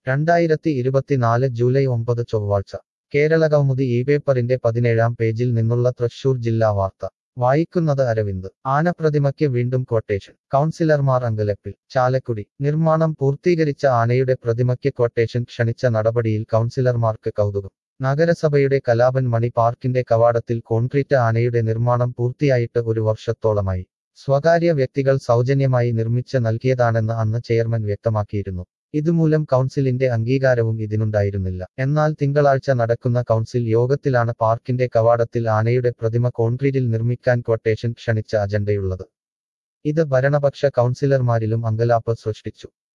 രണ്ടായിരത്തി ഇരുപത്തിനാല് ജൂലൈ ഒമ്പത് ചൊവ്വാഴ്ച കേരളകൗമുദി ഈ പേപ്പറിന്റെ പതിനേഴാം പേജിൽ നിന്നുള്ള തൃശൂർ ജില്ലാ വാർത്ത വായിക്കുന്നത് അരവിന്ദ് ആനപ്രതിമയ്ക്ക് വീണ്ടും ക്വട്ടേഷൻ കൗൺസിലർമാർ അങ്കലപ്പിൽ ചാലക്കുടി നിർമ്മാണം പൂർത്തീകരിച്ച ആനയുടെ പ്രതിമയ്ക്ക് ക്വട്ടേഷൻ ക്ഷണിച്ച നടപടിയിൽ കൗൺസിലർമാർക്ക് കൗതുകം നഗരസഭയുടെ കലാപൻ മണി പാർക്കിന്റെ കവാടത്തിൽ കോൺക്രീറ്റ് ആനയുടെ നിർമ്മാണം പൂർത്തിയായിട്ട് ഒരു വർഷത്തോളമായി സ്വകാര്യ വ്യക്തികൾ സൗജന്യമായി നിർമ്മിച്ച് നൽകിയതാണെന്ന് അന്ന് ചെയർമാൻ വ്യക്തമാക്കിയിരുന്നു ഇതുമൂലം കൗൺസിലിന്റെ അംഗീകാരവും ഇതിനുണ്ടായിരുന്നില്ല എന്നാൽ തിങ്കളാഴ്ച നടക്കുന്ന കൗൺസിൽ യോഗത്തിലാണ് പാർക്കിന്റെ കവാടത്തിൽ ആനയുടെ പ്രതിമ കോൺക്രീറ്റിൽ നിർമ്മിക്കാൻ ക്വട്ടേഷൻ ക്ഷണിച്ച അജണ്ടയുള്ളത് ഇത് ഭരണപക്ഷ കൗൺസിലർമാരിലും അങ്കലാപ്പ് സൃഷ്ടിച്ചു